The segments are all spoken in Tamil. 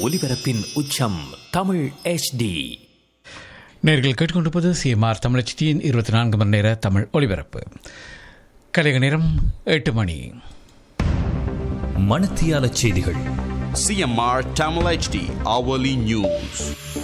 ஒலிபரப்பின் உச்சம் தமிழ் HD நேர்கள் கேட்டுக்கொண்டிருப்பது சிஎம்ஆர் தமிழச்சியின் இருபத்தி நான்கு மணி நேர தமிழ் ஒலிபரப்பு கலைக நேரம் எட்டு மணி மணத்தியால செய்திகள் CMR Tamil HD hourly news.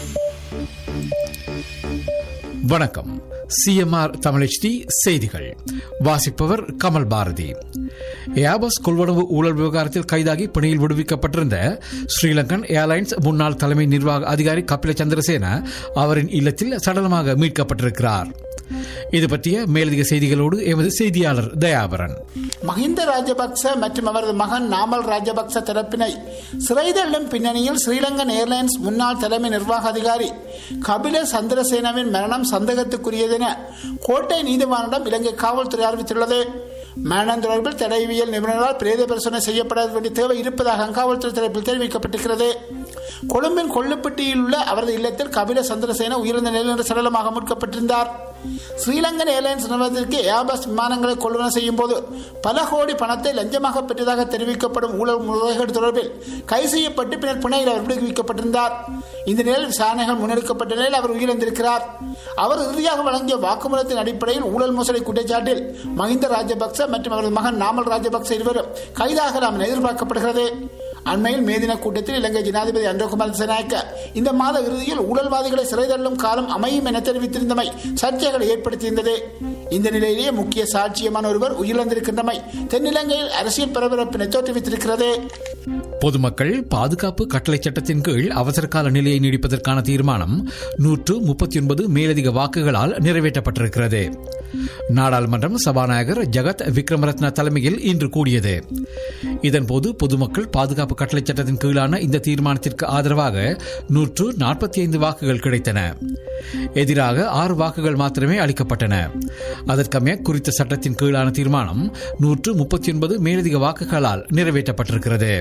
வணக்கம் சிஎம்ஆர் தமிழச்டி செய்திகள் வாசிப்பவர் கமல் பாரதி ஏபஸ் கொள்வனவு ஊழல் விவகாரத்தில் கைதாகி பணியில் விடுவிக்கப்பட்டிருந்த ஸ்ரீலங்கன் ஏர்லைன்ஸ் முன்னாள் தலைமை நிர்வாக அதிகாரி கபில சந்திரசேன அவரின் இல்லத்தில் சடலமாக மீட்கப்பட்டிருக்கிறார் இது பற்றிய மேலதிக செய்திகளோடு எமது செய்தியாளர் தயாபரன் மஹிந்த ராஜபக்ச மற்றும் அவரது மகன் நாமல் ராஜபக்ச தரப்பினை சிறைதள்ளும் பின்னணியில் ஸ்ரீலங்கன் ஏர்லைன்ஸ் முன்னாள் தலைமை நிர்வாக அதிகாரி கபில சந்திரசேனவின் மரணம் சந்தேகத்துக்குரியதென கோட்டை நீதிமன்றம் இலங்கை காவல்துறை அறிவித்துள்ளது மரணம் தொடர்பில் தடயவியல் நிபுணர்களால் பிரேத பரிசோதனை செய்யப்பட வேண்டிய தேவை இருப்பதாக காவல்துறை தரப்பில் தெரிவிக்கப்பட்டிருக்கிறது கொழும்பின் கொள்ளுப்பட்டியில் உள்ள அவரது இல்லத்தில் கபில சந்திரசேன உயிரிழந்த நிலையில் இன்று சடலமாக மீட்கப்பட்டிருந்தார் ஸ்ரீலங்கன் ஏர்லைன்ஸ் நிறுவனத்திற்கு ஏர்பஸ் விமானங்களை கொள்வன செய்யும் போது பல கோடி பணத்தை லஞ்சமாக பெற்றதாக தெரிவிக்கப்படும் ஊழல் முறைகேடு தொடர்பில் கைது செய்யப்பட்டு பின்னர் பிணையில் அவர் விடுவிக்கப்பட்டிருந்தார் இந்த நிலையில் விசாரணைகள் முன்னெடுக்கப்பட்ட நிலையில் அவர் உயிரிழந்திருக்கிறார் அவர் இறுதியாக வழங்கிய வாக்குமூலத்தின் அடிப்படையில் ஊழல் மோசடி குற்றச்சாட்டில் மஹிந்த ராஜபக்ச மற்றும் அவரது மகன் நாமல் ராஜபக்ச இருவரும் கைதாகலாம் என எதிர்பார்க்கப்படுகிறது அண்மையில் மேதின கூட்டத்தில் இலங்கை ஜனாதிபதி அன்றகுமார் திசநாயக்க இந்த மாத இறுதியில் ஊழல்வாதிகளை சிறை தள்ளும் காலம் அமையும் என தெரிவித்திருந்தமை சர்ச்சைகளை ஏற்படுத்தியிருந்தது இந்த நிலையிலேயே முக்கிய சாட்சியமான ஒருவர் உயிரிழந்திருக்கின்றமை தென்னிலங்கையில் அரசியல் பரபரப்பினை தோற்றுவித்திருக்கிறது பொதுமக்கள் பாதுகாப்பு கட்டளை சட்டத்தின் கீழ் அவசர கால நிலையை நீடிப்பதற்கான தீர்மானம் நூற்று முப்பத்தி ஒன்பது மேலதிக வாக்குகளால் நிறைவேற்றப்பட்டிருக்கிறது நாடாளுமன்றம் சபாநாயகர் ஜெகத் விக்ரமரத்ன தலைமையில் இன்று கூடியது இதன்போது பொதுமக்கள் பாதுகாப்பு கட்டளை சட்டத்தின் கீழான இந்த தீர்மானத்திற்கு ஆதரவாக நூற்று நாற்பத்தி ஐந்து வாக்குகள் கிடைத்தன எதிராக ஆறு வாக்குகள் மாத்திரமே அளிக்கப்பட்டன அதற்கமைய குறித்த சட்டத்தின் கீழான தீர்மானம் நூற்று முப்பத்தி ஒன்பது மேலதிக வாக்குகளால் நிறைவேற்றப்பட்டிருக்கிறது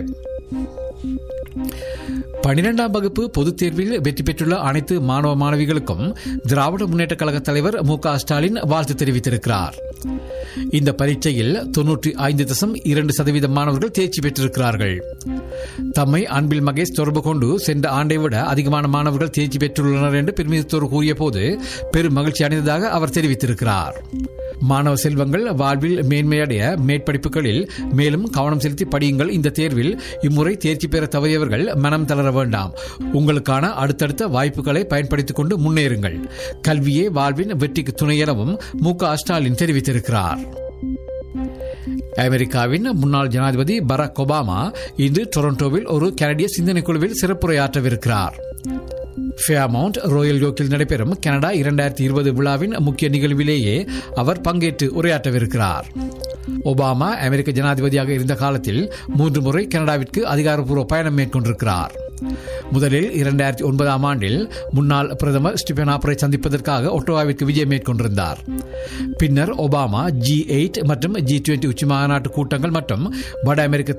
பனிரெண்டாம் வகுப்பு பொதுத் தேர்வில் வெற்றி பெற்றுள்ள அனைத்து மாணவ மாணவிகளுக்கும் திராவிட முன்னேற்ற கழக தலைவர் மு க ஸ்டாலின் வாழ்த்து தெரிவித்திருக்கிறார் இந்த பரீட்சையில் தொன்னூற்றி ஐந்து தசம் இரண்டு சதவீதம் மாணவர்கள் தேர்ச்சி பெற்றிருக்கிறார்கள் தம்மை அன்பில் மகேஷ் தொடர்பு கொண்டு சென்ற ஆண்டை விட அதிகமான மாணவர்கள் தேர்ச்சி பெற்றுள்ளனர் என்று பெருமிதத்தோடு கூறிய போது பெரும் மகிழ்ச்சி அடைந்ததாக அவர் தெரிவித்திருக்கிறார் மாணவ செல்வங்கள் வாழ்வில் மேன்மையடைய மேற்படிப்புகளில் மேலும் கவனம் செலுத்தி படியுங்கள் இந்த தேர்வில் இம்முறை தேர்ச்சி பெற தவறியவர்கள் மனம் தளர வேண்டாம் உங்களுக்கான அடுத்தடுத்த வாய்ப்புகளை பயன்படுத்திக் கொண்டு முன்னேறுங்கள் கல்வியே வாழ்வின் வெற்றிக்கு துணை எனவும் மு க ஸ்டாலின் தெரிவித்திருக்கிறார் அமெரிக்காவின் முன்னாள் ஜனாதிபதி பராக் ஒபாமா இன்று டொரண்டோவில் ஒரு கனடிய சிந்தனை குழுவில் சிறப்புரையாற்றவிருக்கிறார் ஃபேமவுண்ட் ராயல் யோக்கில் நடைபெறும் கனடா இரண்டாயிரத்தி இருபது விழாவின் முக்கிய நிகழ்விலேயே அவர் பங்கேற்று உரையாற்றவிருக்கிறார் ஒபாமா அமெரிக்க ஜனாதிபதியாக இருந்த காலத்தில் மூன்று முறை கனடாவிற்கு அதிகாரப்பூர்வ பயணம் மேற்கொண்டிருக்கிறார் முதலில் இரண்டாயிரத்தி ஒன்பதாம் ஆண்டில் முன்னாள் பிரதமர் ஸ்டிபன் ஆப்பரை சந்திப்பதற்காக ஒட்டோவாவிற்கு விஜயம் மேற்கொண்டிருந்தார் பின்னர் ஒபாமா ஜி எயிட் மற்றும் ஜி டுவெண்டி உச்சி மாநாட்டு கூட்டங்கள் மற்றும் வட அமெரிக்க